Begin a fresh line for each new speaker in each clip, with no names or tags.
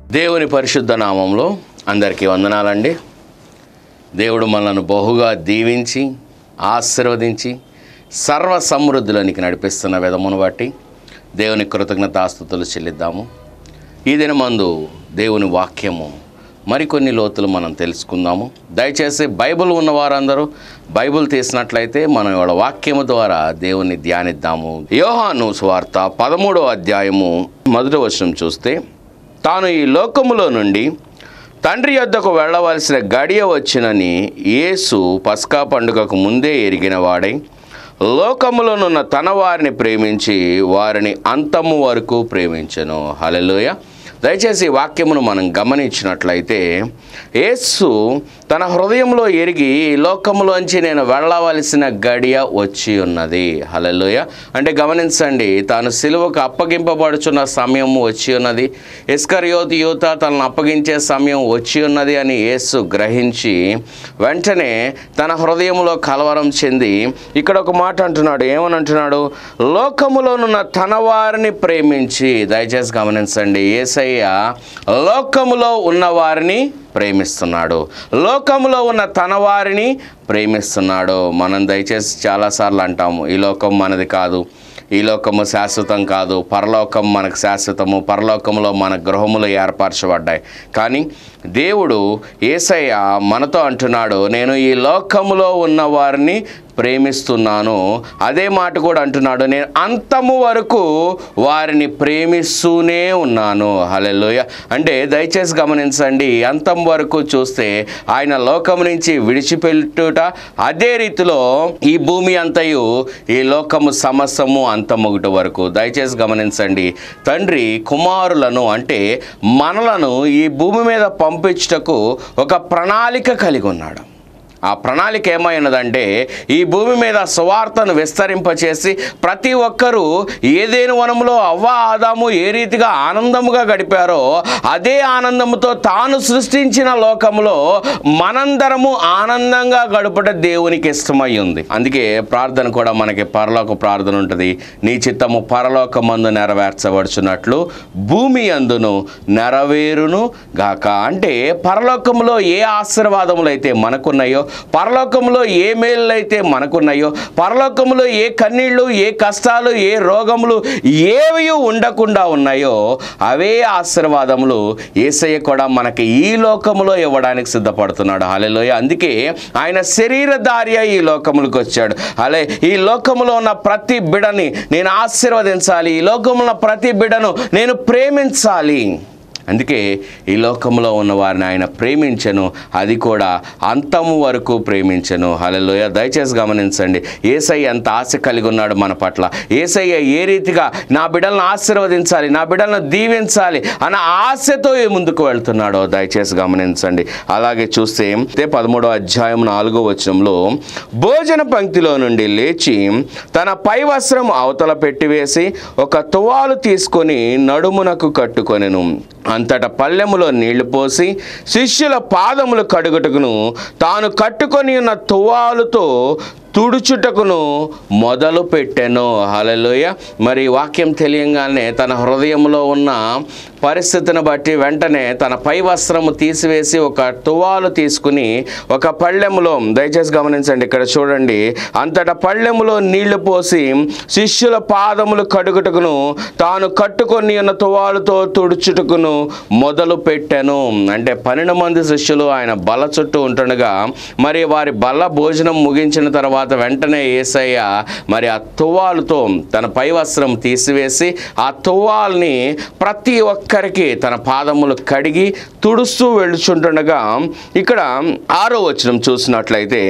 దేవుని పరిశుద్ధ నామంలో అందరికీ వందనాలండి దేవుడు మనల్ని బహుగా దీవించి ఆశీర్వదించి సర్వ సమృద్ధులనికి నడిపిస్తున్న విధమును బట్టి దేవుని కృతజ్ఞతాస్తుతులు చెల్లిద్దాము ఈ దినమందు దేవుని వాక్యము మరికొన్ని లోతులు మనం తెలుసుకుందాము దయచేసి బైబిల్ ఉన్న వారందరూ బైబిల్ తీసినట్లయితే మనం ఇవాళ వాక్యము ద్వారా దేవుని ధ్యానిద్దాము యోహాను సువార్త పదమూడవ అధ్యాయము మొదటి వచనం చూస్తే తాను ఈ లోకములో నుండి తండ్రి యొద్దకు వెళ్ళవలసిన గడియ వచ్చినని యేసు పస్కా పండుగకు ముందే ఎరిగిన వాడై లోకములోనున్న తన వారిని ప్రేమించి వారిని అంతము వరకు ప్రేమించను హల్లెలూయా దయచేసి ఈ వాక్యమును మనం గమనించినట్లయితే యేసు తన హృదయంలో ఎరిగి ఈ లోకములోంచి నేను వెళ్ళవలసిన గడియ వచ్చి ఉన్నది హలలోయ అంటే గమనించండి తాను సిలువకు అప్పగింపబడుచున్న సమయం వచ్చి ఉన్నది ఇస్కర్యోతి యూత తనను అప్పగించే సమయం వచ్చి ఉన్నది అని యేసు గ్రహించి వెంటనే తన హృదయంలో కలవరం చెంది ఇక్కడ ఒక మాట అంటున్నాడు ఏమని అంటున్నాడు లోకములోనున్న తన వారిని ప్రేమించి దయచేసి గమనించండి ఏసయ్య లోకములో ఉన్న వారిని ప్రేమిస్తున్నాడు లోకములో ఉన్న తన వారిని ప్రేమిస్తున్నాడు మనం దయచేసి చాలాసార్లు అంటాము ఈ లోకం మనది కాదు ఈ లోకము శాశ్వతం కాదు పరలోకం మనకు శాశ్వతము పరలోకములో మన గృహములు ఏర్పరచబడ్డాయి కానీ దేవుడు ఏసయ్య మనతో అంటున్నాడు నేను ఈ లోకములో ఉన్న వారిని ప్రేమిస్తున్నాను అదే మాట కూడా అంటున్నాడు నేను అంతము వరకు వారిని ప్రేమిస్తూనే ఉన్నాను హలెలోయ అంటే దయచేసి గమనించండి అంతం వరకు చూస్తే ఆయన లోకం నుంచి విడిచిపెట్టుట అదే రీతిలో ఈ భూమి అంతయు ఈ లోకము సమస్తము అంతమొగటి వరకు దయచేసి గమనించండి తండ్రి కుమారులను అంటే మనలను ఈ భూమి మీద పంపించుటకు ఒక ప్రణాళిక కలిగి ఉన్నాడు ఆ ప్రణాళిక ఏమైనదంటే ఈ భూమి మీద సువార్తను విస్తరింపచేసి ప్రతి ఒక్కరూ ఏదేను వనంలో అవ్వ ఆదాము ఏ రీతిగా ఆనందముగా గడిపారో అదే ఆనందముతో తాను సృష్టించిన లోకములో మనందరము ఆనందంగా గడుపుట దేవునికి ఇష్టమై ఉంది అందుకే ప్రార్థన కూడా మనకి పరలోక ప్రార్థన ఉంటుంది నీ చిత్తము పరలోకమందు నెరవేర్చబడుచున్నట్లు భూమి అందును నెరవేరును గాక అంటే పరలోకములో ఏ ఆశీర్వాదములు అయితే మనకున్నాయో పరలోకంలో ఏ మేళ్ళు అయితే మనకున్నాయో పరలోకంలో ఏ కన్నీళ్ళు ఏ కష్టాలు ఏ రోగములు ఏవి ఉండకుండా ఉన్నాయో అవే ఆశీర్వాదములు ఏసయ్య కూడా మనకి ఈ లోకములో ఇవ్వడానికి సిద్ధపడుతున్నాడు హలెలోయ అందుకే ఆయన శరీరధార్య ఈ లోకములకు వచ్చాడు అలే ఈ లోకములో ఉన్న ప్రతి బిడని నేను ఆశీర్వదించాలి ఈ లోకములో ఉన్న ప్రతి బిడను నేను ప్రేమించాలి అందుకే ఈ లోకంలో ఉన్న వారిని ఆయన ప్రేమించను అది కూడా అంతము వరకు ప్రేమించను హలలోయ దయచేసి గమనించండి ఏసయ్య ఎంత ఆశ కలిగి ఉన్నాడు మన పట్ల ఏసయ్య ఏ రీతిగా నా బిడ్డలను ఆశీర్వదించాలి నా బిడ్డలను దీవించాలి అన్న ఆశతో ఏ ముందుకు వెళ్తున్నాడో దయచేసి గమనించండి అలాగే చూస్తే అయితే పదమూడో అధ్యాయం నాలుగో వచనంలో భోజన పంక్తిలో నుండి లేచి తన పై వస్త్రం అవతల పెట్టివేసి ఒక తువాలు తీసుకొని నడుమునకు కట్టుకొనెను అంతట పల్లెములో నీళ్లు పోసి శిష్యుల పాదములు కడుగుటకును తాను కట్టుకొని ఉన్న తువాలుతో తుడుచుటకును మొదలు పెట్టెను హలలోయ మరి ఈ వాక్యం తెలియంగానే తన హృదయంలో ఉన్న పరిస్థితిని బట్టి వెంటనే తన పై వస్త్రము తీసివేసి ఒక తువాలు తీసుకుని ఒక పళ్ళెములో దయచేసి గమనించండి ఇక్కడ చూడండి అంతటా పళ్ళెములో నీళ్లు పోసి శిష్యుల పాదములు కడుగుటకును తాను కట్టుకొని ఉన్న తువాలుతో తుడుచుటకును మొదలు పెట్టాను అంటే పన్నెండు మంది శిష్యులు ఆయన బల్ల చుట్టూ ఉంటుండగా మరి వారి బల్ల భోజనం ముగించిన తర్వాత వెంటనే ఏసయ్య మరి ఆ తువాలుతో తన పై వస్త్రం తీసివేసి ఆ తువాల్ని ప్రతి ఒక్కరికి తన పాదములు కడిగి తుడుస్తూ వెళ్ళుచుంటుండగా ఇక్కడ ఆరో వచనం చూసినట్లయితే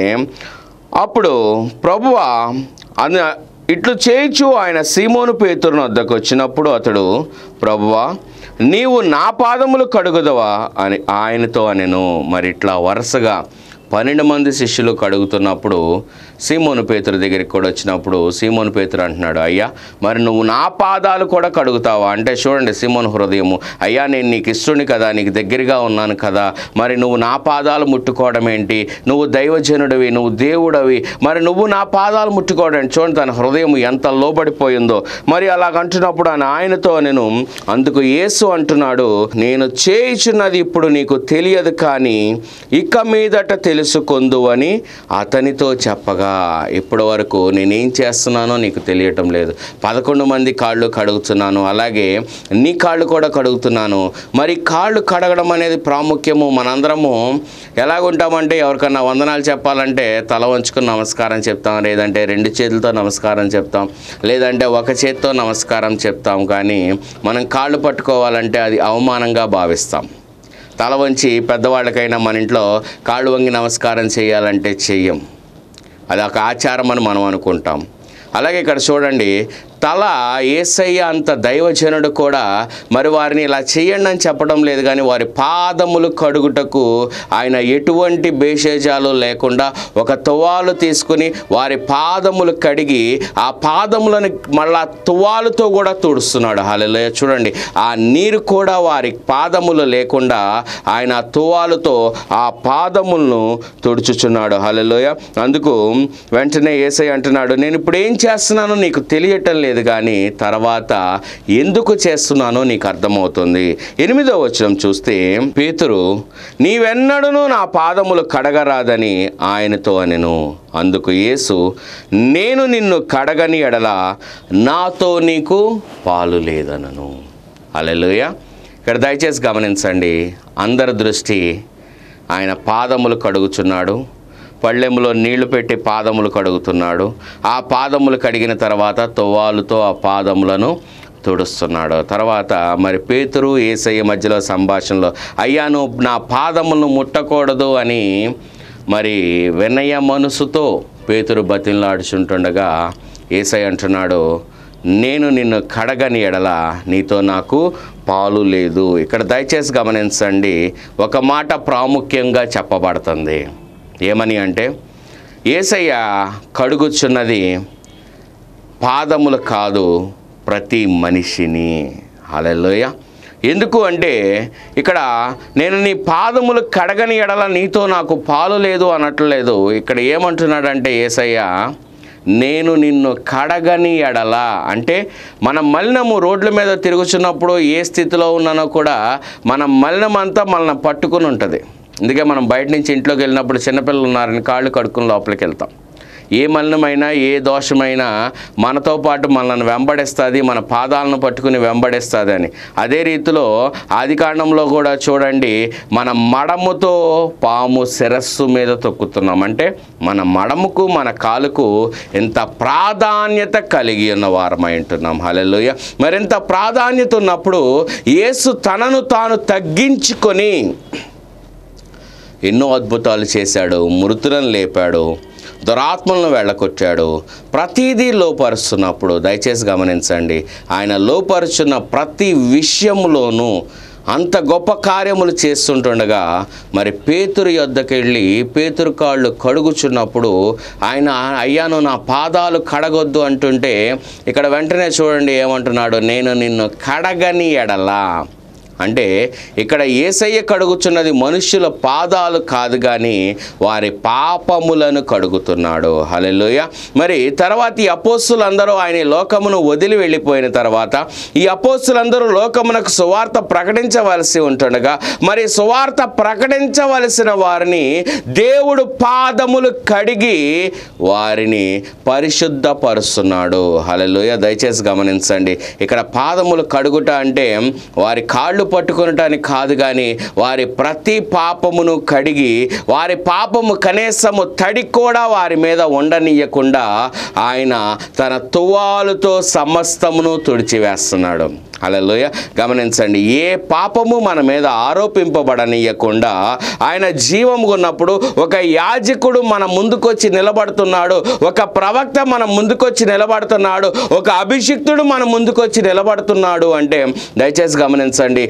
అప్పుడు ప్రభువ అన్న ఇట్లు చేయించు ఆయన సీమోను పేతురుని వద్దకు వచ్చినప్పుడు అతడు ప్రభువా నీవు నా పాదములు కడుగుదవా అని ఆయనతో అనెను మరి ఇట్లా వరుసగా పన్నెండు మంది శిష్యులు కడుగుతున్నప్పుడు సీమోను పేతురు దగ్గరికి కూడా వచ్చినప్పుడు సీమోను పేతురు అంటున్నాడు అయ్యా మరి నువ్వు నా పాదాలు కూడా కడుగుతావా అంటే చూడండి సీమోను హృదయము అయ్యా నేను నీకు ఇష్టని కదా నీకు దగ్గరగా ఉన్నాను కదా మరి నువ్వు నా పాదాలు ముట్టుకోవడం ఏంటి నువ్వు దైవజనుడివి నువ్వు దేవుడవి మరి నువ్వు నా పాదాలు ముట్టుకోవడం ఏంటి? చూడండి తన హృదయం ఎంత లోబడిపోయిందో మరి అలాగంటున్నప్పుడు ఆయన ఆయనతో నేను అందుకు యేసు అంటున్నాడు నేను చేయుచున్నది ఇప్పుడు నీకు తెలియదు కానీ ఇక మీదట తెలుసుకొందు అని అతనితో చెప్పగా ఇప్పటి వరకు నేనేం చేస్తున్నానో నీకు తెలియటం లేదు పదకొండు మంది కాళ్ళు కడుగుతున్నాను అలాగే నీ కాళ్ళు కూడా కడుగుతున్నాను మరి కాళ్ళు కడగడం అనేది ప్రాముఖ్యము మనందరము ఎలాగుంటామంటే ఎవరికన్నా వందనాలు చెప్పాలంటే తల వంచుకుని నమస్కారం చెప్తాం లేదంటే రెండు చేతులతో నమస్కారం చెప్తాం లేదంటే ఒక చేత్తో నమస్కారం చెప్తాం కానీ మనం కాళ్ళు పట్టుకోవాలంటే అది అవమానంగా భావిస్తాం తల వంచి పెద్దవాళ్ళకైనా మన ఇంట్లో కాళ్ళు వంగి నమస్కారం చేయాలంటే చెయ్యం అది ఒక ఆచారం అని మనం అనుకుంటాం అలాగే ఇక్కడ చూడండి తల ఏసయ్య అంత దైవజనుడు కూడా మరి వారిని ఇలా చేయండి అని చెప్పడం లేదు కానీ వారి పాదములు కడుగుటకు ఆయన ఎటువంటి భేషజాలు లేకుండా ఒక తువాలు తీసుకుని వారి పాదములు కడిగి ఆ పాదములను మళ్ళా తువాలుతో కూడా తుడుస్తున్నాడు హాలలో చూడండి ఆ నీరు కూడా వారి పాదములు లేకుండా ఆయన ఆ తువాలుతో ఆ పాదములను తుడుచుచున్నాడు హలలోయ అందుకు వెంటనే ఏసై అంటున్నాడు నేను ఇప్పుడు ఏం చేస్తున్నానో నీకు తెలియటం లేదు కానీ తర్వాత ఎందుకు చేస్తున్నానో నీకు అర్థమవుతుంది ఎనిమిదో వచనం చూస్తే పేతురు నీవెన్నడూ నా పాదములు కడగరాదని ఆయనతో అనెను అందుకు యేసు నేను నిన్ను కడగని ఎడల నాతో నీకు పాలు లేదనను అలెలుయ ఇక్కడ దయచేసి గమనించండి అందరి దృష్టి ఆయన పాదములు కడుగుచున్నాడు పళ్ళెములో నీళ్లు పెట్టి పాదములు కడుగుతున్నాడు ఆ పాదములు కడిగిన తర్వాత తువ్వాలుతో ఆ పాదములను తుడుస్తున్నాడు తర్వాత మరి పేతురు ఏసయ్య మధ్యలో సంభాషణలో అయ్యా నువ్వు నా పాదములను ముట్టకూడదు అని మరి వినయ మనసుతో పేతురు బతిలాడుచుంటుండగా ఏసై అంటున్నాడు నేను నిన్ను కడగని ఎడల నీతో నాకు పాలు లేదు ఇక్కడ దయచేసి గమనించండి ఒక మాట ప్రాముఖ్యంగా చెప్పబడుతుంది ఏమని అంటే ఏసయ్య కడుగుచున్నది పాదములు కాదు ప్రతి మనిషిని హల్లెలూయ ఎందుకు అంటే ఇక్కడ నేను నీ పాదములు కడగని ఎడల నీతో నాకు పాలు లేదు అనట్లేదు ఇక్కడ ఏమంటున్నాడంటే ఏసయ్య నేను నిన్ను కడగని ఎడల అంటే మన మలినము రోడ్ల మీద తిరుగుతున్నప్పుడు ఏ స్థితిలో ఉన్నానో కూడా మన మలినం అంతా మనల్ని పట్టుకుని ఉంటుంది అందుకే మనం బయట నుంచి ఇంట్లోకి వెళ్ళినప్పుడు చిన్నపిల్లలు ఉన్నారని కాళ్ళు కడుక్కుని లోపలికి వెళ్తాం ఏ మలినమైనా ఏ దోషమైనా మనతో పాటు మనల్ని వెంబడిస్తుంది మన పాదాలను పట్టుకుని వెంబడిస్తుంది అని అదే రీతిలో ఆది కాండంలో కూడా చూడండి మన మడముతో పాము శిరస్సు మీద తొక్కుతున్నాం అంటే మన మడముకు మన కాలుకు ఎంత ప్రాధాన్యత కలిగి ఉన్న వారమై ఉంటున్నాం హల్లెలూయా మరింత ప్రాధాన్యత ఉన్నప్పుడు యేసు తనను తాను తగ్గించుకొని ఎన్నో అద్భుతాలు చేశాడు మృతులను లేపాడు దురాత్మలను వెళ్ళకొచ్చాడు ప్రతిదీ లోపరుస్తున్నప్పుడు దయచేసి గమనించండి ఆయన లోపరుచున్న ప్రతి విషయంలోనూ అంత గొప్ప కార్యములు చేస్తుంటుండగా మరి పేతురు యొద్దకు వెళ్ళి పేతురు కాళ్ళు కడుగుచున్నప్పుడు ఆయన అయ్యాను నా పాదాలు కడగొద్దు అంటుంటే ఇక్కడ వెంటనే చూడండి ఏమంటున్నాడు నేను నిన్ను కడగని ఎడలా అంటే ఇక్కడ ఏసయ్య కడుగుచున్నది మనుష్యుల పాదాలు కాదు కానీ వారి పాపములను కడుగుతున్నాడు హల్లెలూయ మరి తర్వాత ఈ అపోస్తులందరూ ఆయన ఈ లోకమును వదిలి వెళ్ళిపోయిన తర్వాత ఈ అపోస్తులందరూ లోకమునకు సువార్త ప్రకటించవలసి ఉంటుండగా మరి సువార్త ప్రకటించవలసిన వారిని దేవుడు పాదములు కడిగి వారిని పరిశుద్ధపరుస్తున్నాడు హల్లెలూయ దయచేసి గమనించండి ఇక్కడ పాదములు కడుగుట అంటే వారి కాళ్ళు పట్టుకొనటానికి కాదు కానీ వారి ప్రతి పాపమును కడిగి వారి పాపము కనీసము తడి కూడా వారి మీద ఉండనీయకుండా ఆయన తన తువాలుతో సమస్తమును తుడిచివేస్తున్నాడు అలలోయ గమనించండి ఏ పాపము మన మీద ఆరోపింపబడనీయకుండా ఆయన జీవము ఉన్నప్పుడు ఒక యాజకుడు మన ముందుకొచ్చి నిలబడుతున్నాడు ఒక ప్రవక్త మన ముందుకొచ్చి నిలబడుతున్నాడు ఒక అభిషిక్తుడు మన ముందుకొచ్చి నిలబడుతున్నాడు అంటే దయచేసి గమనించండి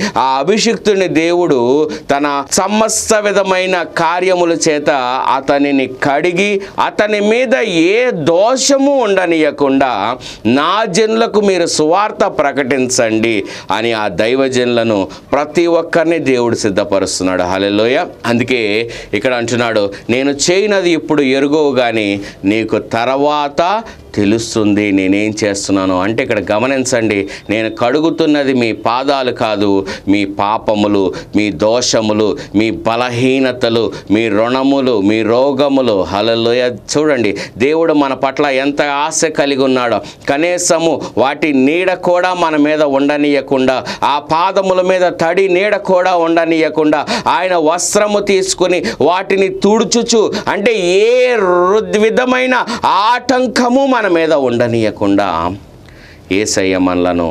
ఆ అభిషిక్తుని దేవుడు తన సమస్త విధమైన కార్యముల చేత అతనిని కడిగి అతని మీద ఏ దోషము ఉండనీయకుండా నా జనులకు మీరు సువార్త ప్రకటించండి అని ఆ దైవజనులను ప్రతి ఒక్కరిని దేవుడు సిద్ధపరుస్తున్నాడు హలెలోయ అందుకే ఇక్కడ అంటున్నాడు నేను చేయనది ఇప్పుడు ఎరుగవు కానీ నీకు తర్వాత తెలుస్తుంది నేనేం చేస్తున్నాను అంటే ఇక్కడ గమనించండి నేను కడుగుతున్నది మీ పాదాలు కాదు మీ పాపములు మీ దోషములు మీ బలహీనతలు మీ రుణములు మీ రోగములు హలలోయ చూడండి దేవుడు మన పట్ల ఎంత ఆశ కలిగి ఉన్నాడో కనీసము వాటి నీడ కూడా మన మీద ఉండనీయకుండా ఆ పాదముల మీద తడి నీడ కూడా ఉండనీయకుండా ఆయన వస్త్రము తీసుకుని వాటిని తుడుచుచు అంటే ఏ రు- విధమైన ఆటంకము మన మీద ఉండనీయకుండా ఏసయ్య మనలను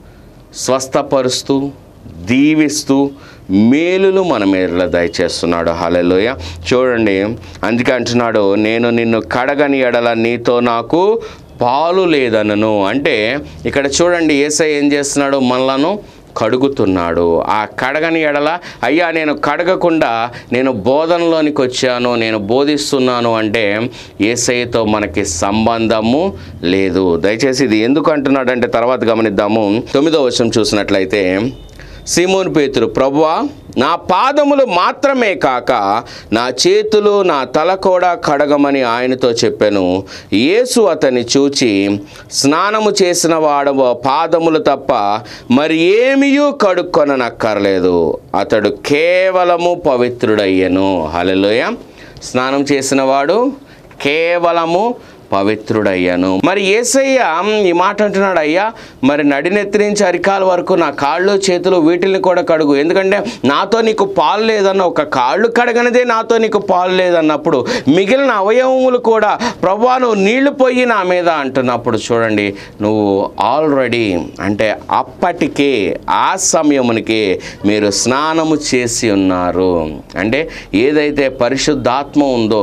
స్వస్థపరుస్తూ దీవిస్తూ మేలులు మన మీద దయచేస్తున్నాడు హలెలోయ చూడండి అందుకే అంటున్నాడు నేను నిన్ను కడగని ఎడల నీతో నాకు పాలు లేదనను అంటే ఇక్కడ చూడండి ఏసై ఏం చేస్తున్నాడు మనలను కడుగుతున్నాడు ఆ కడగని ఎడల అయ్యా నేను కడగకుండా నేను బోధనలోనికి వచ్చాను నేను బోధిస్తున్నాను అంటే ఏసైతో మనకి సంబంధము లేదు దయచేసి ఇది ఎందుకు అంటున్నాడంటే తర్వాత గమనిద్దాము తొమ్మిదో వర్షం చూసినట్లయితే సీమోన్ పేతురు ప్రభువా నా పాదములు మాత్రమే కాక నా చేతులు నా తల కూడా కడగమని ఆయనతో చెప్పాను యేసు అతన్ని చూచి స్నానము చేసిన వాడు పాదములు తప్ప మరి ఏమీయూ కడుక్కొననక్కర్లేదు అతడు కేవలము పవిత్రుడయ్యను హల్లెలూయ స్నానం చేసిన వాడు కేవలము పవిత్రుడయ్యాను మరి ఏసయ్య ఈ మాట అంటున్నాడు అయ్యా మరి నడినెత్తి నుంచి అరికాల వరకు నా కాళ్ళు చేతులు వీటిని కూడా కడుగు ఎందుకంటే నాతో నీకు పాలు లేదన్న ఒక కాళ్ళు కడగనిదే నాతో నీకు పాలు లేదన్నప్పుడు మిగిలిన అవయవములు కూడా ప్రభా నువ్వు నీళ్లు పోయి నా మీద అంటున్నప్పుడు చూడండి నువ్వు ఆల్రెడీ అంటే అప్పటికే ఆ సమయమునికి మీరు స్నానము చేసి ఉన్నారు అంటే ఏదైతే పరిశుద్ధాత్మ ఉందో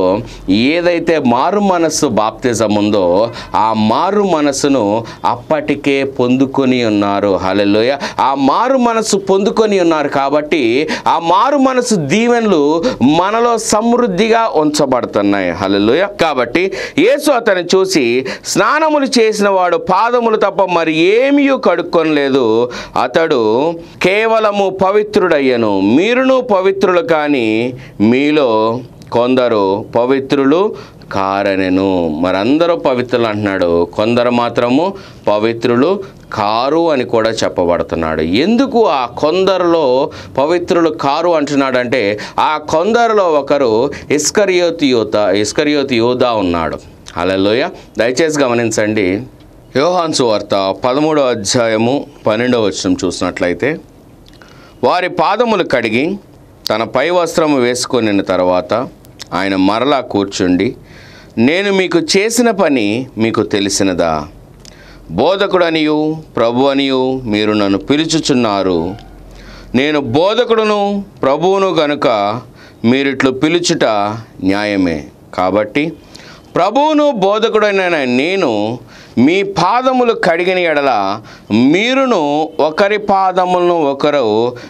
ఏదైతే మారు మనస్సు బాప్తిజం ఉందో ఆ మారు మనస్సును అప్పటికే పొందుకొని ఉన్నారు హల్లెలూయ ఆ మారు మనస్సు పొందుకొని ఉన్నారు కాబట్టి ఆ మారు మనసు దీవెనలు మనలో సమృద్ధిగా ఉంచబడుతున్నాయి హల్లెలూయ కాబట్టి యేసు అతన్ని చూసి స్నానములు చేసిన వాడు పాదములు తప్ప మరి ఏమీ కడుక్కొనలేదు అతడు కేవలము పవిత్రుడయ్యను మీరును పవిత్రులు కానీ మీలో కొందరు పవిత్రులు కారనెను మరందరూ పవిత్రులు అంటున్నాడు కొందరు మాత్రము పవిత్రులు కారు అని కూడా చెప్పబడుతున్నాడు ఎందుకు ఆ కొందరిలో పవిత్రులు కారు అంటున్నాడంటే ఆ కొందరిలో ఒకరు ఇస్కరియోతి యోత ఇస్కరియోతి యోధా ఉన్నాడు అలలోయ దయచేసి గమనించండి యోహాన్సు వార్త పదమూడో అధ్యాయము పన్నెండవ వచనం చూసినట్లయితే వారి పాదములు కడిగి తన పై వస్త్రము వేసుకొనిన తర్వాత ఆయన మరలా కూర్చుండి నేను మీకు చేసిన పని మీకు తెలిసినదా బోధకుడనియు ప్రభు అనియు మీరు నన్ను పిలుచుచున్నారు నేను బోధకుడును ప్రభువును గనుక మీరిట్లు పిలుచుట న్యాయమే కాబట్టి ప్రభువును బోధకుడైన నేను మీ పాదములు కడిగిన ఎడల మీరును ఒకరి పాదములను ఒకరు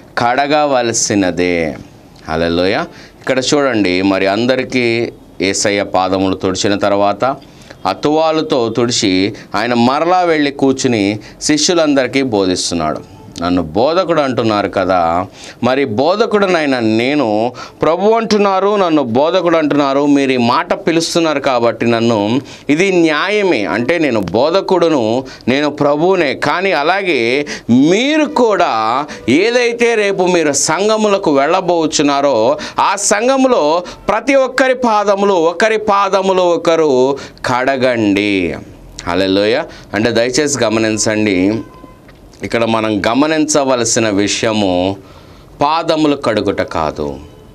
కడగవలసినదే హల్లెలూయా ఇక్కడ చూడండి మరి అందరికీ ఏసయ్య పాదములు తుడిచిన తర్వాత అతువాలతో తుడిచి ఆయన మరలా వెళ్ళి కూర్చుని శిష్యులందరికీ బోధిస్తున్నాడు నన్ను బోధకుడు అంటున్నారు కదా మరి బోధకుడునైనా నేను ప్రభు అంటున్నారు నన్ను బోధకుడు అంటున్నారు మీరు ఈ మాట పిలుస్తున్నారు కాబట్టి నన్ను ఇది న్యాయమే అంటే నేను బోధకుడును నేను ప్రభువునే కానీ అలాగే మీరు కూడా ఏదైతే రేపు మీరు సంఘములకు వెళ్ళబోచున్నారో ఆ సంఘములో ప్రతి ఒక్కరి పాదములు ఒకరి పాదములు ఒకరు కడగండి హల్లెలూయా అంటే దయచేసి గమనించండి ఇక్కడ మనం గమనించవలసిన విషయము పాదములు కడుగుట కాదు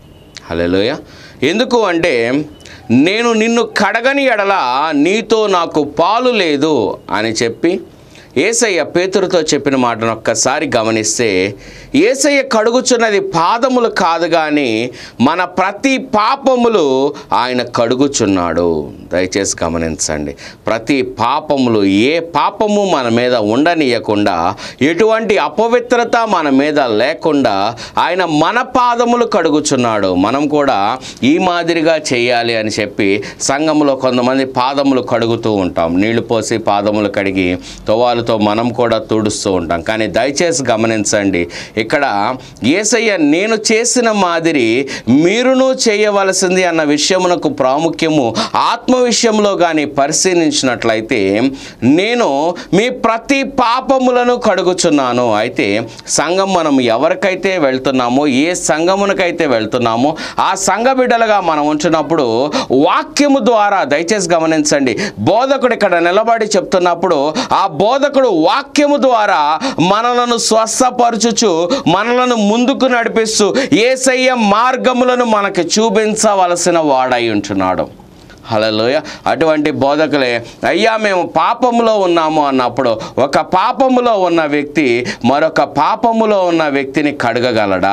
హలోయ ఎందుకు అంటే నేను నిన్ను కడగని ఎడల నీతో నాకు పాలు లేదు అని చెప్పి ఏసయ్య పేతురుతో చెప్పిన మాటను ఒక్కసారి గమనిస్తే ఏసయ్య కడుగుచున్నది పాదములు కాదు కానీ మన ప్రతి పాపములు ఆయన కడుగుచున్నాడు దయచేసి గమనించండి ప్రతి పాపములు ఏ పాపము మన మీద ఉండనీయకుండా ఎటువంటి అపవిత్రత మన మీద లేకుండా ఆయన మన పాదములు కడుగుచున్నాడు మనం కూడా ఈ మాదిరిగా చేయాలి అని చెప్పి సంఘంలో కొంతమంది పాదములు కడుగుతూ ఉంటాం నీళ్లు పోసి పాదములు కడిగి తువాలుతో మనం కూడా తుడుస్తూ ఉంటాం కానీ దయచేసి గమనించండి ఇక్కడ ఏసయ్య నేను చేసిన మాదిరి మీరును చేయవలసింది అన్న విషయమునకు ప్రాముఖ్యము ఆత్మ విషయంలో కానీ పరిశీలించినట్లయితే నేను మీ ప్రతి పాపములను కడుగుచున్నాను అయితే సంఘం మనం ఎవరికైతే వెళ్తున్నామో ఏ సంఘమునకైతే వెళ్తున్నామో ఆ సంఘ బిడ్డలుగా మనం ఉంటున్నప్పుడు వాక్యము ద్వారా దయచేసి గమనించండి బోధకుడు ఇక్కడ నిలబడి చెప్తున్నప్పుడు ఆ బోధకుడు వాక్యము ద్వారా మనలను స్వస్థపరచుచు మనలను ముందుకు నడిపిస్తూ ఏసయ్య మార్గములను మనకు చూపించవలసిన వాడై ఉంటున్నాడు హలోయ అటువంటి బోధకులే అయ్యా మేము పాపములో ఉన్నాము అన్నప్పుడు ఒక పాపములో ఉన్న వ్యక్తి మరొక పాపములో ఉన్న వ్యక్తిని కడగగలడా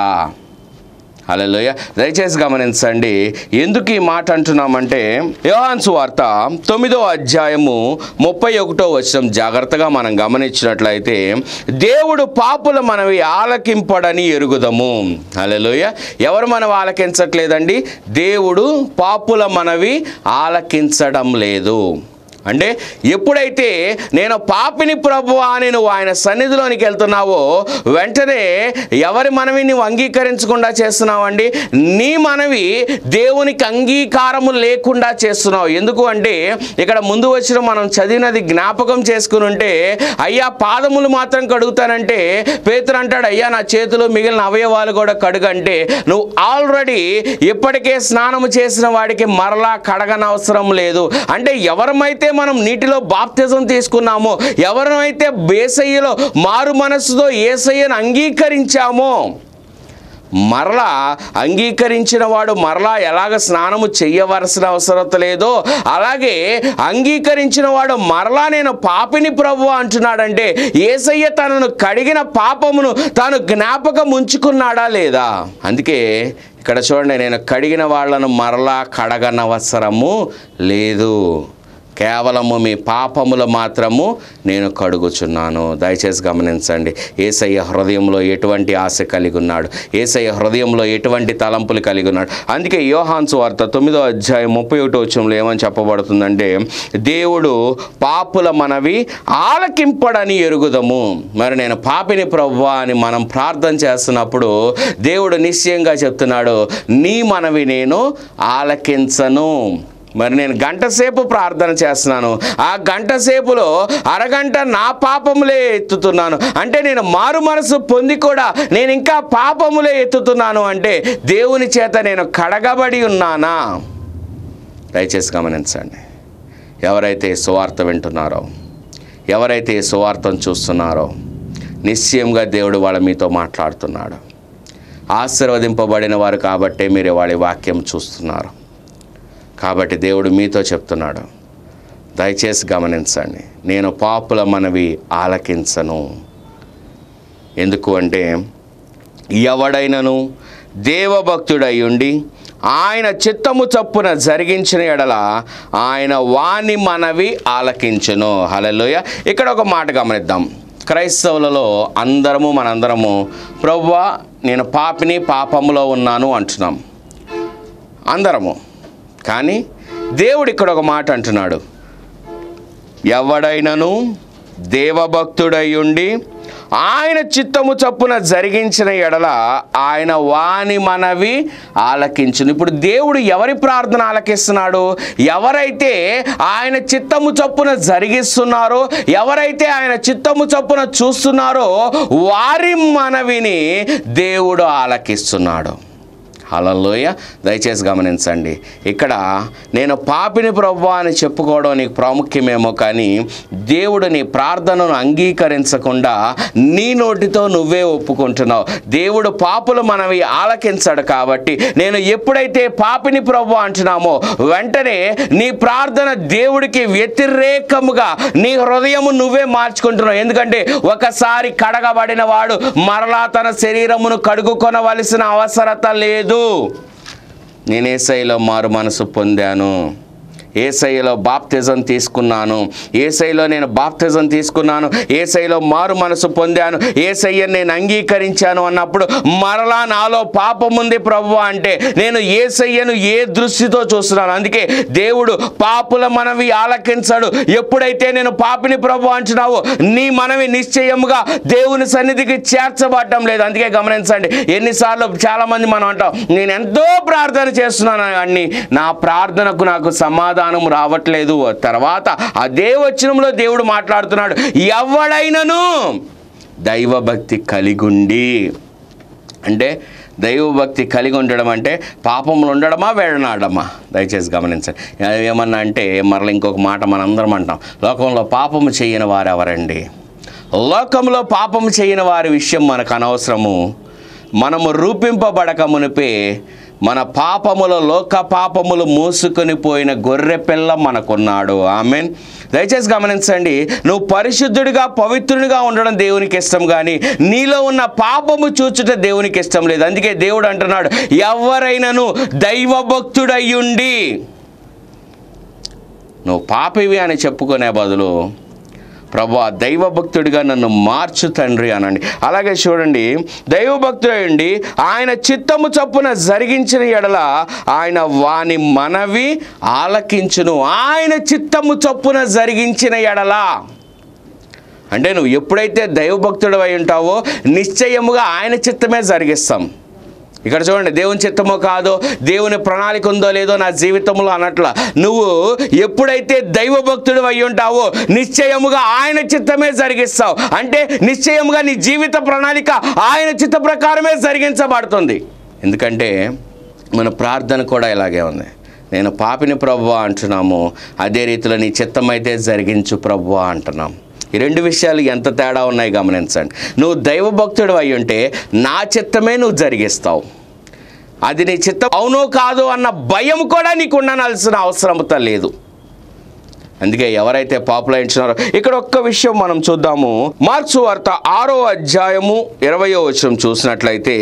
హలోయ దయచేసి గమనించండి ఎందుకు ఈ మాట అంటున్నామంటే యోహాన్సు వార్త తొమ్మిదో అధ్యాయము ముప్పై ఒకటో వచ్చిన జాగ్రత్తగా మనం గమనించినట్లయితే దేవుడు పాపుల మనవి ఆలకింపడని ఎరుగుదము హలోయ ఎవరు మనం ఆలకించట్లేదండి దేవుడు పాపుల మనవి ఆలకించడం లేదు అంటే ఎప్పుడైతే నేను పాపిని ప్రభు అని నువ్వు ఆయన సన్నిధిలోనికి వెళ్తున్నావో వెంటనే ఎవరి మనవి నువ్వు అంగీకరించకుండా చేస్తున్నావండి నీ మనవి దేవునికి అంగీకారము లేకుండా చేస్తున్నావు ఎందుకు అంటే ఇక్కడ ముందు వచ్చిన మనం చదివినది జ్ఞాపకం చేసుకుని ఉంటే అయ్యా పాదములు మాత్రం కడుగుతానంటే పేతురు అంటాడు అయ్యా నా చేతులు మిగిలిన అవయవాలు కూడా కడుగంటే నువ్వు ఆల్రెడీ ఇప్పటికే స్నానము చేసిన వాడికి మరలా కడగనవసరం లేదు అంటే ఎవరమైతే మనం నీటిలో బాప్తిజం తీసుకున్నామో ఎవరైతే బేసయ్యలో మారు మనస్సుతో ఏసయ్యను అంగీకరించామో మరలా అంగీకరించిన వాడు మరలా ఎలాగ స్నానము చెయ్యవలసిన అవసరం లేదో అలాగే అంగీకరించిన వాడు మరలా నేను పాపిని ప్రభు అంటున్నాడంటే ఏసయ్య తనను కడిగిన పాపమును తాను జ్ఞాపకం ఉంచుకున్నాడా లేదా అందుకే ఇక్కడ చూడండి నేను కడిగిన వాళ్ళను మరలా కడగనవసరము లేదు కేవలము మీ పాపములు మాత్రము నేను కడుగుచున్నాను దయచేసి గమనించండి ఏసయ్య హృదయంలో ఎటువంటి ఆశ కలిగి ఉన్నాడు ఏసయ్య హృదయంలో ఎటువంటి తలంపులు కలిగి ఉన్నాడు అందుకే యోహాన్స్ వార్త తొమ్మిదో అధ్యాయం ముప్పై ఒకటో వచ్చంలో ఏమని చెప్పబడుతుందంటే దేవుడు పాపుల మనవి ఆలకింపడని ఎరుగుదము మరి నేను పాపిని ప్రవ్వా అని మనం ప్రార్థన చేస్తున్నప్పుడు దేవుడు నిశ్చయంగా చెప్తున్నాడు నీ మనవి నేను ఆలకించను మరి నేను గంట సేపు ప్రార్థన చేస్తున్నాను ఆ గంట సేపులో అరగంట నా పాపములే ఎత్తుతున్నాను అంటే నేను మారు మనసు పొంది కూడా నేను ఇంకా పాపములే ఎత్తుతున్నాను అంటే దేవుని చేత నేను కడగబడి ఉన్నానా దయచేసి గమనించండి ఎవరైతే సువార్త వింటున్నారో ఎవరైతే ఈ సువార్తను చూస్తున్నారో నిశ్చయంగా దేవుడు వాళ్ళ మీతో మాట్లాడుతున్నాడు ఆశీర్వదింపబడిన వారు కాబట్టే మీరు వాళ్ళ వాక్యం చూస్తున్నారు కాబట్టి దేవుడు మీతో చెప్తున్నాడు దయచేసి గమనించండి నేను పాపుల మనవి ఆలకించను ఎందుకు అంటే ఎవడైనను దేవభక్తుడై ఉండి ఆయన చిత్తము చప్పున జరిగించిన ఎడల ఆయన వాని మనవి ఆలకించును హలలోయ ఇక్కడ ఒక మాట గమనిద్దాం క్రైస్తవులలో అందరము మనందరము ప్రవ్వా నేను పాపిని పాపములో ఉన్నాను అంటున్నాం అందరము కానీ దేవుడు ఇక్కడ ఒక మాట అంటున్నాడు ఎవడైనను దేవభక్తుడై ఉండి ఆయన చిత్తము చప్పున జరిగించిన ఎడల ఆయన వాని మనవి ఆలకించును ఇప్పుడు దేవుడు ఎవరి ప్రార్థన ఆలకిస్తున్నాడు ఎవరైతే ఆయన చిత్తము చప్పున జరిగిస్తున్నారో ఎవరైతే ఆయన చిత్తము చప్పున చూస్తున్నారో వారి మనవిని దేవుడు ఆలకిస్తున్నాడు హలలోయ దయచేసి గమనించండి ఇక్కడ నేను పాపిని ప్రభు అని చెప్పుకోవడం నీకు ప్రాముఖ్యమేమో కానీ దేవుడు నీ ప్రార్థనను అంగీకరించకుండా నీ నోటితో నువ్వే ఒప్పుకుంటున్నావు దేవుడు పాపులు మనవి ఆలకించాడు కాబట్టి నేను ఎప్పుడైతే పాపిని ప్రభు అంటున్నామో వెంటనే నీ ప్రార్థన దేవుడికి వ్యతిరేకముగా నీ హృదయము నువ్వే మార్చుకుంటున్నావు ఎందుకంటే ఒకసారి కడగబడిన వాడు మరలా తన శరీరమును కడుగుకొనవలసిన అవసరత లేదు నేను ఏసైలో మారు మనసు పొందాను ఏసైలో బాప్తిజం తీసుకున్నాను ఏసైలో నేను బాప్తిజం తీసుకున్నాను ఏసైలో మారు మనసు పొందాను ఏసయ్యని నేను అంగీకరించాను అన్నప్పుడు మరలా నాలో పాపం ఉంది ప్రభు అంటే నేను ఏసయ్యను ఏ దృష్టితో చూస్తున్నాను అందుకే దేవుడు పాపుల మనవి ఆలకించాడు ఎప్పుడైతే నేను పాపిని ప్రభు అంటున్నావో నీ మనవి నిశ్చయముగా దేవుని సన్నిధికి చేర్చబడటం లేదు అందుకే గమనించండి ఎన్నిసార్లు చాలా మంది మనం అంటాం నేను ఎంతో ప్రార్థన చేస్తున్నాను అన్ని నా ప్రార్థనకు నాకు సమాధానం రావట్లేదు తర్వాత అదే వచనంలో దేవుడు మాట్లాడుతున్నాడు ఎవడైనను దైవభక్తి కలిగుండి అంటే దైవభక్తి కలిగి ఉండడం అంటే పాపములు ఉండడమా వేడనాడమా దయచేసి గమనించండి ఏమన్నా అంటే మరలా ఇంకొక మాట మనందరం అంటాం లోకంలో పాపము చేయని వారు ఎవరండి లోకంలో పాపము చేయని వారి విషయం మనకు అనవసరము మనము రూపింపబడక మునిపే మన పాపముల లోక పాపములు మూసుకొని పోయిన గొర్రె పిల్ల మనకున్నాడు ఆమెన్ దయచేసి గమనించండి నువ్వు పరిశుద్ధుడిగా పవిత్రునిగా ఉండడం దేవునికి ఇష్టం కానీ నీలో ఉన్న పాపము చూచుట దేవునికి ఇష్టం లేదు అందుకే దేవుడు అంటున్నాడు ఎవరైనాను దైవభక్తుడయ్యుండి నువ్వు పాపివి అని చెప్పుకునే బదులు ప్రభు దైవభక్తుడిగా నన్ను మార్చు తండ్రి అనండి అలాగే చూడండి దైవభక్తుడండి ఆయన చిత్తము చొప్పున జరిగించిన ఎడల ఆయన వాని మనవి ఆలకించును ఆయన చిత్తము చొప్పున జరిగించిన ఎడల అంటే నువ్వు ఎప్పుడైతే దైవభక్తుడు అయి ఉంటావో నిశ్చయముగా ఆయన చిత్తమే జరిగిస్తాం ఇక్కడ చూడండి దేవుని చిత్తమో కాదో దేవుని ప్రణాళిక ఉందో లేదో నా జీవితంలో అన్నట్ల నువ్వు ఎప్పుడైతే దైవభక్తుడు అయి ఉంటావో నిశ్చయముగా ఆయన చిత్తమే జరిగిస్తావు అంటే నిశ్చయముగా నీ జీవిత ప్రణాళిక ఆయన చిత్త ప్రకారమే జరిగించబడుతుంది ఎందుకంటే మన ప్రార్థన కూడా ఇలాగే ఉంది నేను పాపిని ప్రభువా అంటున్నాము అదే రీతిలో నీ చిత్తమైతే జరిగించు ప్రభువా అంటున్నాం ఈ రెండు విషయాలు ఎంత తేడా ఉన్నాయి గమనించండి నువ్వు దైవభక్తుడు అయి ఉంటే నా చిత్తమే నువ్వు జరిగిస్తావు అది నీ చిత్తం అవునో కాదు అన్న భయం కూడా నీకు ఉండనాల్సిన అవసరమత లేదు అందుకే ఎవరైతే పాపులర్ ఇచ్చినారో ఇక్కడ ఒక్క విషయం మనం చూద్దాము మార్క్సు వార్త ఆరో అధ్యాయము ఇరవయో వచనం చూసినట్లయితే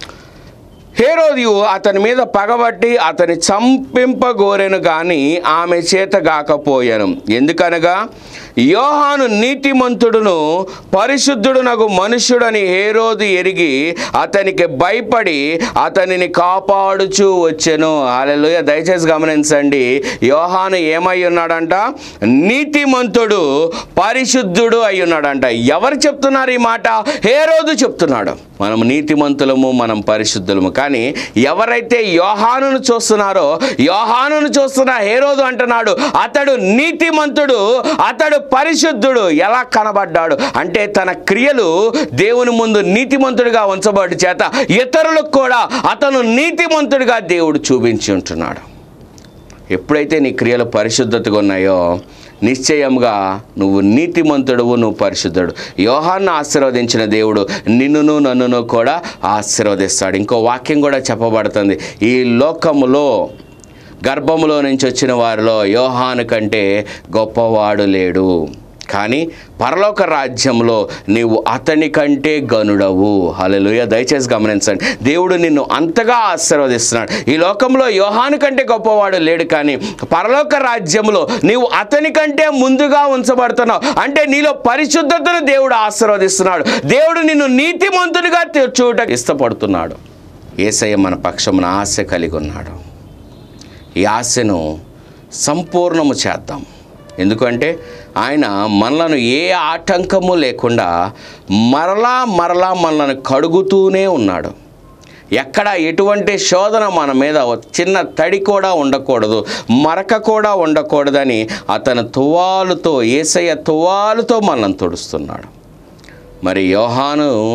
హేరోదియు అతని మీద పగబట్టి అతని చంపింపగోరెను గాని ఆమె చేత గాకపోయాను ఎందుకనగా యోహాను నీతిమంతుడును పరిశుద్ధుడునగు మనుష్యుడని హేరోదు ఎరిగి అతనికి భయపడి అతనిని కాపాడుచూ వచ్చెను అలెలుయ దయచేసి గమనించండి యోహాను ఏమై ఉన్నాడంట నీతిమంతుడు పరిశుద్ధుడు అయి ఉన్నాడంట ఎవరు చెప్తున్నారు ఈ మాట హేరోదు చెప్తున్నాడు మనం నీతిమంతులము మనం పరిశుద్ధులము కానీ ఎవరైతే యోహానును చూస్తున్నారో యోహానును చూస్తున్న హేరోదు అంటున్నాడు అతడు నీతిమంతుడు అతడు పరిశుద్ధుడు ఎలా కనబడ్డాడు అంటే తన క్రియలు దేవుని ముందు నీతిమంతుడిగా ఉంచబడి చేత ఇతరులకు కూడా అతను నీతిమంతుడిగా దేవుడు చూపించి ఉంటున్నాడు ఎప్పుడైతే నీ క్రియలు పరిశుద్ధతగా ఉన్నాయో నిశ్చయంగా నువ్వు నీతిమంతుడువు నువ్వు పరిశుద్ధుడు యోహాన్ని ఆశీర్వదించిన దేవుడు నిన్నును నన్నును కూడా ఆశీర్వదిస్తాడు ఇంకో వాక్యం కూడా చెప్పబడుతుంది ఈ లోకములో గర్భములో నుంచి వచ్చిన వారిలో యోహాను కంటే గొప్పవాడు లేడు కానీ పరలోక రాజ్యంలో నీవు అతని కంటే గనుడవు హల్లెలూయా దయచేసి గమనించండి దేవుడు నిన్ను అంతగా ఆశీర్వదిస్తున్నాడు ఈ లోకంలో యోహాను కంటే గొప్పవాడు లేడు కానీ పరలోక రాజ్యంలో నీవు అతని కంటే ముందుగా ఉంచబడుతున్నావు అంటే నీలో పరిశుద్ధతను దేవుడు ఆశీర్వదిస్తున్నాడు దేవుడు నిన్ను నీతిమంతుడిగా చూడ ఇష్టపడుతున్నాడు ఏసయ్య మన పక్షమున ఆశ కలిగి ఉన్నాడు ఈ ఆశను సంపూర్ణము చేద్దాం ఎందుకంటే ఆయన మనలను ఏ ఆటంకము లేకుండా మరలా మరలా మనలను కడుగుతూనే ఉన్నాడు ఎక్కడ ఎటువంటి శోధన మన మీద ఒక చిన్న తడి కూడా ఉండకూడదు మరక కూడా ఉండకూడదని అతను తువాలుతో ఏసయ్య తువాలుతో మనల్ని తుడుస్తున్నాడు మరి యోహాను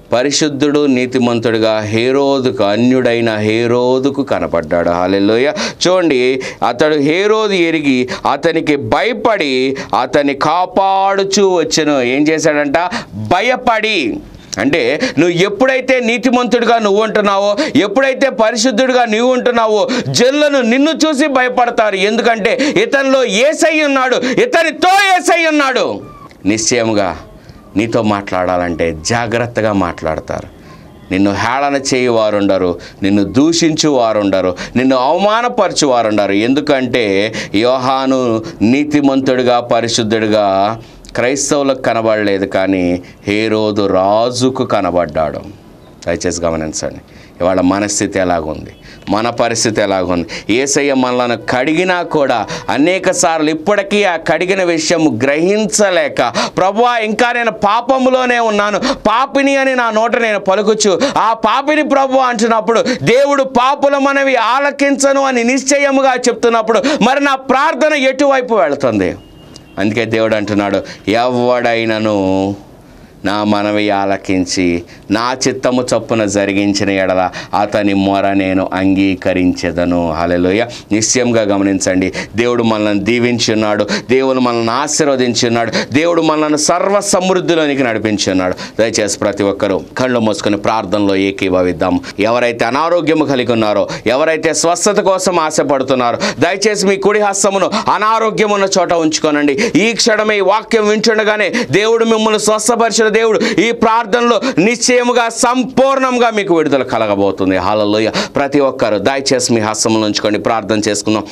పరిశుద్ధుడు నీతిమంతుడిగా హేరోదుకు అన్యుడైన హేరోదుకు కనపడ్డాడు హాలెల్లోయ చూడండి అతడు హేరోదు ఎరిగి అతనికి భయపడి అతన్ని కాపాడుచూ వచ్చెను ఏం చేశాడంట భయపడి అంటే నువ్వు ఎప్పుడైతే నీతిమంతుడిగా నువ్వు ఉంటున్నావో ఎప్పుడైతే పరిశుద్ధుడిగా నువ్వు ఉంటున్నావో జనులను నిన్ను చూసి భయపడతారు ఎందుకంటే ఇతనిలో ఏసై ఉన్నాడు ఇతనితో ఏసై ఉన్నాడు నిశ్చయముగా నీతో మాట్లాడాలంటే జాగ్రత్తగా మాట్లాడతారు నిన్ను హేళన చేయి వారుండరు నిన్ను దూషించు వారుండరు నిన్ను అవమానపరచు వారుండరు ఎందుకంటే యోహాను నీతిమంతుడిగా పరిశుద్ధుడిగా క్రైస్తవులకు కనబడలేదు కానీ హేరోదు రాజుకు కనబడ్డాడు దయచేసి గమనించండి ఇవాళ మనస్థితి ఎలాగుంది మన పరిస్థితి ఎలాగుంది ఏసయ్య మనలను కడిగినా కూడా అనేక సార్లు ఇప్పటికీ ఆ కడిగిన విషయం గ్రహించలేక ప్రభువా ఇంకా నేను పాపములోనే ఉన్నాను పాపిని అని నా నోట నేను పలుకుచు ఆ పాపిని ప్రభు అంటున్నప్పుడు దేవుడు పాపుల మనవి ఆలకించను అని నిశ్చయముగా చెప్తున్నప్పుడు మరి నా ప్రార్థన ఎటువైపు వెళుతుంది అందుకే దేవుడు అంటున్నాడు ఎవడైనను నా మనవి ఆలకించి నా చిత్తము చొప్పున జరిగించిన ఎడల అతని మొర నేను అంగీకరించెదను హల్లెలూయ నిశ్చయంగా గమనించండి దేవుడు మనల్ని దీవించి ఉన్నాడు దేవుడు మనల్ని ఆశీర్వదించి ఉన్నాడు దేవుడు మనల్ని సర్వ సమృద్ధిలోనికి నడిపించి ఉన్నాడు దయచేసి ప్రతి ఒక్కరూ కళ్ళు మూసుకొని ప్రార్థనలో ఏకీభవిద్దాం ఎవరైతే అనారోగ్యము కలిగి ఉన్నారో ఎవరైతే స్వస్థత కోసం ఆశపడుతున్నారో దయచేసి మీ కుడి హస్తమును అనారోగ్యం ఉన్న చోట ఉంచుకోనండి ఈ క్షణమే ఈ వాక్యం వింటుండగానే దేవుడు మిమ్మల్ని స్వస్థపరిచిన దేవుడు ఈ ప్రార్థనలో నిశ్చయముగా సంపూర్ణంగా మీకు విడుదల కలగబోతుంది హాలలోయ ప్రతి ఒక్కరు దయచేసి మీ హస్తములు ఉంచుకొని ప్రార్థన చేసుకుందాం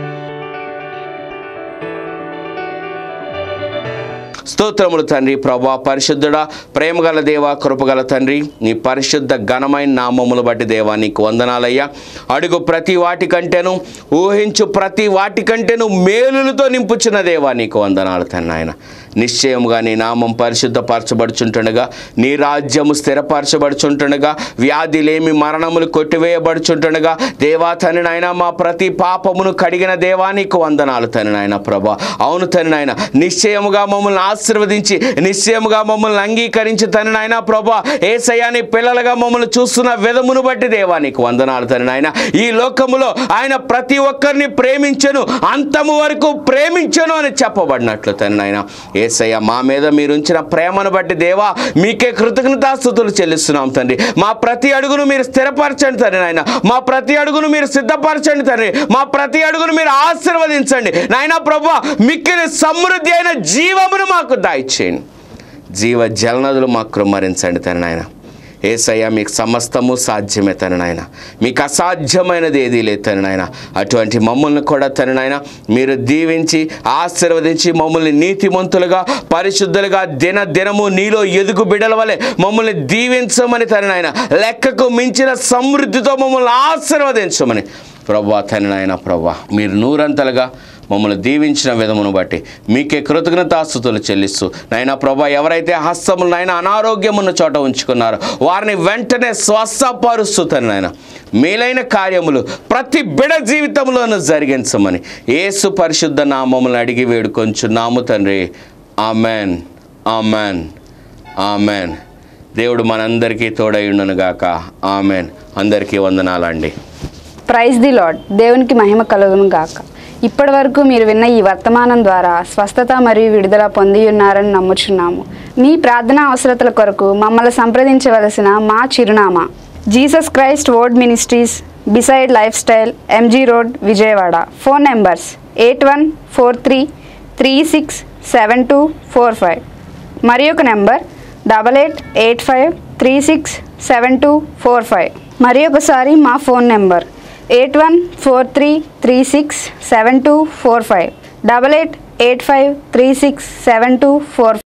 స్తోత్రములు తండ్రి ప్రభా పరిశుద్ధుడా ప్రేమగల దేవా కృపగల తండ్రి నీ పరిశుద్ధ ఘనమైన నామములు బట్టి దేవా నీకు వందనాలయ్యా అడుగు ప్రతి వాటి కంటేను ఊహించు ప్రతి వాటి కంటేను మేలులతో నింపుచున్న దేవా నీకు వందనాలు తండ్రి ఆయన నిశ్చయముగా నీ నామం పరిశుద్ధపరచబడుచుంటుండగా నీ రాజ్యము స్థిరపరచబడుచుంటుండగా వ్యాధిలేమి మరణములు కొట్టివేయబడుచుంటుండగా దేవా తండ్రి నాయన మా ప్రతి పాపమును కడిగిన దేవా నీకు వందనాలు తండ్రి నాయన ప్రభా అవును తండ్రి నాయన నిశ్చయముగా మమ్మల్ని ఆశీర్వదించి నిశ్చయముగా మమ్మల్ని అంగీకరించి తండ్రి నాయన ప్రభా ఏసయాని పిల్లలుగా మమ్మల్ని చూస్తున్న విధమును బట్టి దేవా నీకు వందనాలు తండ్రి నాయన ఈ లోకములో ఆయన ప్రతి ఒక్కరిని ప్రేమించను అంతము వరకు ప్రేమించను అని చెప్పబడినట్లు తండ్రి నాయన ఏసయ్య మా మీద మీరు ఉంచిన ప్రేమను బట్టి దేవా మీకే కృతజ్ఞతాస్థుతులు చెల్లిస్తున్నాం తండ్రి మా ప్రతి అడుగును మీరు స్థిరపరచండి తండ్రి నాయన మా ప్రతి అడుగును మీరు సిద్ధపరచండి తండ్రి మా ప్రతి అడుగును మీరు ఆశీర్వదించండి నాయన ప్రభు మిక్కిలి సమృద్ధి అయిన జీవమును మాకు దాయిచ్చేయండి జీవ జలనదులు మాకు కృమ్మరించండి తండ్రి నాయన ఏసయ్య మీకు సమస్తము సాధ్యమే తన నాయన మీకు అసాధ్యమైనది ఏదీ లేదు తన నాయన అటువంటి మమ్మల్ని కూడా తన నాయన మీరు దీవించి ఆశీర్వదించి మమ్మల్ని నీతిమంతులుగా పరిశుద్ధులుగా దిన దినము నీలో ఎదుగు బిడల వలె మమ్మల్ని దీవించమని తన నాయన లెక్కకు మించిన సమృద్ధితో మమ్మల్ని ఆశీర్వదించమని ప్రభా తన నాయన ప్రభా మీరు నూరంతలుగా మమ్మల్ని దీవించిన విధమును బట్టి మీకే కృతజ్ఞతాస్థుతులు చెల్లిస్తూ నాయన ప్రభా ఎవరైతే హస్తములు నాయన అనారోగ్యం ఉన్న చోట ఉంచుకున్నారో వారిని వెంటనే స్వస్థపరుస్తూ తను నాయన మేలైన కార్యములు ప్రతి బిడ జీవితంలోనూ జరిగించమని యేసు పరిశుద్ధ నామములను అడిగి వేడుకొంచున్నాము తండ్రి ఆమెన్ ఆమెన్ ఆమెన్ దేవుడు మనందరికీ తోడైండును గాక ఆమెన్ అందరికీ వందనాలండి
ప్రైజ్ ది లాడ్ దేవునికి మహిమ కలుగును గాక ఇప్పటి వరకు మీరు విన్న ఈ వర్తమానం ద్వారా స్వస్థత మరియు విడుదల పొంది ఉన్నారని నమ్ముచున్నాము మీ ప్రార్థనా అవసరతల కొరకు మమ్మల్ని సంప్రదించవలసిన మా చిరునామా Jesus Christ word ministries beside life style MG road Vijayawada phone numbers eight one four three three six seven two four five మరి ఒక number double eight eight five three six seven two four five మరి ఒకసారి మా phone number eight one four three three six seven two four five double eight eight five three six seven two four